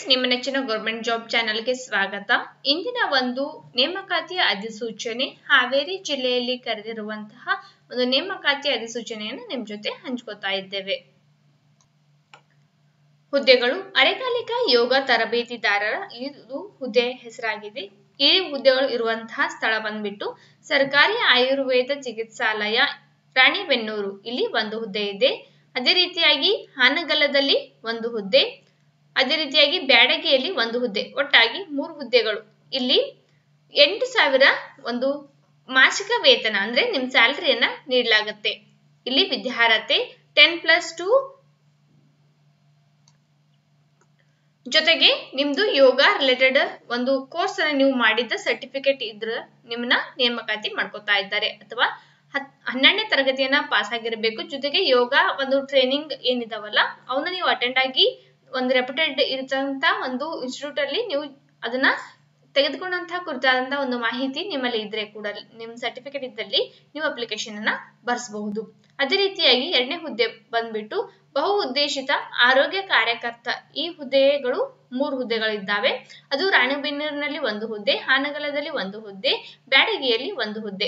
ನಿಮ್ಮ ನೆಚ್ಚಿನ government job ಚಾನೆಲ್ಗೆ ಸ್ವಾಗತ ಇಂದಿನ ಒಂದು ನೇಮಕಾತಿಯ ಅಧಿಸೂಚನೆ ಹಾವೇರಿ ಜಿಲ್ಲೆಯಲ್ಲಿ ಕರೆದಿರುವಂತಹ ಒಂದು ನೇಮಕಾತಿ ಅಧಿಸೂಚನೆಯನ್ನು ನಿಮ್ಮ ಜೊತೆ ಹಂಚ್ಕೋತಾ ಇದ್ದೇವೆ ಹುದ್ದೆಗಳು ಅರೆಕಾಲಿಕ ಯೋಗ ತರಬೇತಿದಾರರ ಇದು ಹುದ್ದೆ ಹೆಸರಾಗಿದೆ ಈ ಹುದ್ದೆಗಳು ಇರುವಂತಹ ಸ್ಥಳ ಬಂದ್ಬಿಟ್ಟು ಸರ್ಕಾರಿ ಆಯುರ್ವೇದ ಚಿಕಿತ್ಸಾಲಯ ರಾಣಿಬೆನ್ನೂರು ಇಲ್ಲಿ ಒಂದು ಹುದ್ದೆ ಇದೆ ಅದೇ ರೀತಿಯಾಗಿ ಹಾನಗಲದಲ್ಲಿ ಒಂದು ಹುದ್ದೆ ಅದೇ ರೀತಿಯಾಗಿ ಬ್ಯಾಡಗಿಯಲ್ಲಿ ಒಂದು ಹುದ್ದೆ ಒಟ್ಟಾಗಿ ಮೂರು ಹುದ್ದೆಗಳು ಇಲ್ಲಿ ಎಂಟು ಸಾವಿರ ಒಂದು ಮಾಸಿಕ ವೇತನ ಅಂದ್ರೆ ನಿಮ್ ಸ್ಯಾಲರಿಯನ್ನ ನೀಡಲಾಗುತ್ತೆ ಇಲ್ಲಿ ವಿದ್ಯಾರ್ಹತೆ ಟೆನ್ ಪ್ಲಸ್ ಟು ಜೊತೆಗೆ ನಿಮ್ದು ಯೋಗ ರಿಲೇಟೆಡ್ ಒಂದು ಕೋರ್ಸ್ ಅನ್ನ ನೀವು ಮಾಡಿದ್ದ ಸರ್ಟಿಫಿಕೇಟ್ ಇದ್ರ ನಿಮ್ಮನ್ನ ನೇಮಕಾತಿ ಮಾಡ್ಕೋತಾ ಇದ್ದಾರೆ ಅಥವಾ ಹತ್ ಹನ್ನೆರಡನೇ ತರಗತಿಯನ್ನ ಪಾಸ್ ಆಗಿರಬೇಕು ಜೊತೆಗೆ ಯೋಗ ಒಂದು ಟ್ರೈನಿಂಗ್ ಏನಿದಾವಲ್ಲ ಅವನ್ನ ನೀವು ಅಟೆಂಡ್ ಆಗಿ ಒಂದು ರೆಪ್ಯೂಟೆಡ್ ಇರ್ತಂತ ಒಂದು ಇನ್ಸ್ಟಿಟ್ಯೂಟ್ ಅಲ್ಲಿ ನೀವು ಅದನ್ನ ತೆಗೆದುಕೊಂಡಂತಹ ಕುರಿತಾದಂತಹ ಒಂದು ಮಾಹಿತಿ ನಿಮ್ಮಲ್ಲಿ ಇದ್ರೆ ಕೂಡ ನಿಮ್ ಸರ್ಟಿಫಿಕೇಟ್ ಇದ್ದಲ್ಲಿ ನೀವು ಅಪ್ಲಿಕೇಶನ್ ಅನ್ನ ಬರ್ಸಬಹುದು ಅದೇ ರೀತಿಯಾಗಿ ಎರಡನೇ ಹುದ್ದೆ ಬಂದ್ಬಿಟ್ಟು ಬಹು ಉದ್ದೇಶಿತ ಆರೋಗ್ಯ ಕಾರ್ಯಕರ್ತ ಈ ಹುದ್ದೆಗಳು ಮೂರು ಹುದ್ದೆಗಳಿದ್ದಾವೆ ಅದು ರಾಣಿಬೆನ್ನೂರಿನಲ್ಲಿ ಒಂದು ಹುದ್ದೆ ಹಾನಗಲದಲ್ಲಿ ಒಂದು ಹುದ್ದೆ ಬ್ಯಾಡಗಿಯಲ್ಲಿ ಒಂದು ಹುದ್ದೆ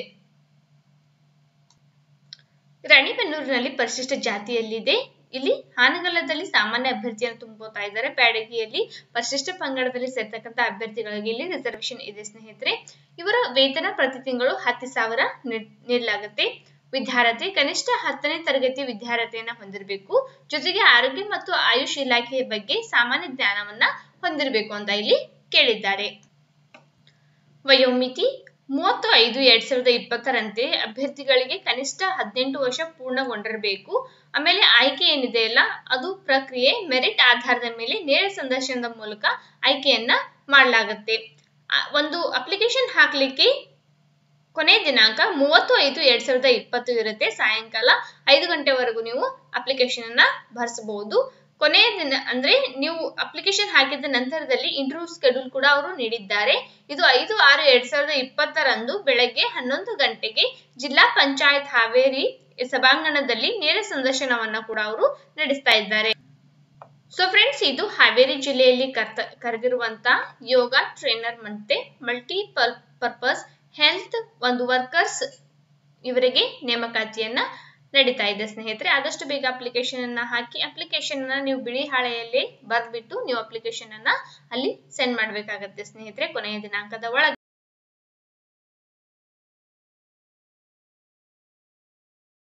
ರಾಣಿಬೆನ್ನೂರಿನಲ್ಲಿ ಪರಿಶಿಷ್ಟ ಜಾತಿಯಲ್ಲಿದೆ ಇಲ್ಲಿ ಹಾನಗಲದಲ್ಲಿ ಸಾಮಾನ್ಯ ಅಭ್ಯರ್ಥಿಯನ್ನು ತುಂಬೋತಾ ಇದ್ದಾರೆ ಬ್ಯಾಡಗಿಯಲ್ಲಿ ಪರಿಶಿಷ್ಟ ಪಂಗಡದಲ್ಲಿ ಸೇರ್ತಕ್ಕಂಥ ಅಭ್ಯರ್ಥಿಗಳಿಗೆ ಇಲ್ಲಿ ರಿಸರ್ವೇಶನ್ ಇದೆ ಸ್ನೇಹಿತರೆ ಇವರ ವೇತನ ಪ್ರತಿ ತಿಂಗಳು ಹತ್ತು ಸಾವಿರ ನೀಡಲಾಗುತ್ತೆ ವಿದ್ಯಾರ್ಥಿ ಕನಿಷ್ಠ ಹತ್ತನೇ ತರಗತಿ ವಿದ್ಯಾರ್ಹತೆಯನ್ನ ಹೊಂದಿರಬೇಕು ಜೊತೆಗೆ ಆರೋಗ್ಯ ಮತ್ತು ಆಯುಷ್ ಇಲಾಖೆಯ ಬಗ್ಗೆ ಸಾಮಾನ್ಯ ಜ್ಞಾನವನ್ನ ಹೊಂದಿರಬೇಕು ಅಂತ ಇಲ್ಲಿ ಕೇಳಿದ್ದಾರೆ ವಯೋಮಿತಿ ಮೂವತ್ತು ಐದು ಎರಡ್ ಸಾವಿರದ ಇಪ್ಪತ್ತರಂತೆ ಅಭ್ಯರ್ಥಿಗಳಿಗೆ ಕನಿಷ್ಠ ಹದಿನೆಂಟು ವರ್ಷ ಪೂರ್ಣಗೊಂಡಿರಬೇಕು ಆಮೇಲೆ ಆಯ್ಕೆ ಏನಿದೆಯಲ್ಲ ಅದು ಪ್ರಕ್ರಿಯೆ ಮೆರಿಟ್ ಆಧಾರದ ಮೇಲೆ ನೇರ ಸಂದರ್ಶನದ ಮೂಲಕ ಆಯ್ಕೆಯನ್ನ ಮಾಡಲಾಗುತ್ತೆ ಒಂದು ಅಪ್ಲಿಕೇಶನ್ ಹಾಕ್ಲಿಕ್ಕೆ ಕೊನೆ ದಿನಾಂಕ ಮೂವತ್ತು ಐದು ಎರಡ್ ಸಾವಿರದ ಇಪ್ಪತ್ತು ಇರುತ್ತೆ ಸಾಯಂಕಾಲ ಐದು ಗಂಟೆವರೆಗೂ ನೀವು ಅಪ್ಲಿಕೇಶನ್ ಅನ್ನ ಭರಿಸಬಹುದು ಕೊನೆಯ ದಿನ ಅಂದ್ರೆ ನೀವು ಅಪ್ಲಿಕೇಶನ್ ಹಾಕಿದ ನಂತರದಲ್ಲಿ ಇಂಟರ್ವ್ಯೂ ಸ್ಕೆಡ್ಯೂಲ್ ಕೂಡ ಅವರು ನೀಡಿದ್ದಾರೆ ಇದು ಐದು ಆರು ಎರಡ್ ಸಾವಿರದ ಇಪ್ಪತ್ತರಂದು ಬೆಳಗ್ಗೆ ಹನ್ನೊಂದು ಗಂಟೆಗೆ ಜಿಲ್ಲಾ ಪಂಚಾಯತ್ ಹಾವೇರಿ ಸಭಾಂಗಣದಲ್ಲಿ ನೇರ ಸಂದರ್ಶನವನ್ನ ಕೂಡ ಅವರು ನಡೆಸ್ತಾ ಇದ್ದಾರೆ ಸೊ ಫ್ರೆಂಡ್ಸ್ ಇದು ಹಾವೇರಿ ಜಿಲ್ಲೆಯಲ್ಲಿ ಕರ್ತ ಕರೆದಿರುವಂತ ಯೋಗ ಟ್ರೈನರ್ ಮತ್ತೆ ಮಲ್ಟಿ ಪರ್ಪಸ್ ಹೆಲ್ತ್ ಒಂದು ವರ್ಕರ್ಸ್ ಇವರಿಗೆ ನೇಮಕಾತಿಯನ್ನ ನಡೀತಾ ಇದೆ ಸ್ನೇಹಿತರೆ ಆದಷ್ಟು ಬೇಗ ಅಪ್ಲಿಕೇಶನ್ ಅನ್ನ ಹಾಕಿ ಅಪ್ಲಿಕೇಶನ್ ಅನ್ನ ನೀವು ಬಿಳಿ ಹಾಳೆಯಲ್ಲಿ ಬರ್ದ್ಬಿಟ್ಟು ನೀವು ಅಪ್ಲಿಕೇಶನ್ ಅನ್ನ ಅಲ್ಲಿ ಸೆಂಡ್ ಮಾಡ್ಬೇಕಾಗತ್ತೆ ಸ್ನೇಹಿತರೆ ಕೊನೆಯ ದಿನಾಂಕದ ಒಳಗೆ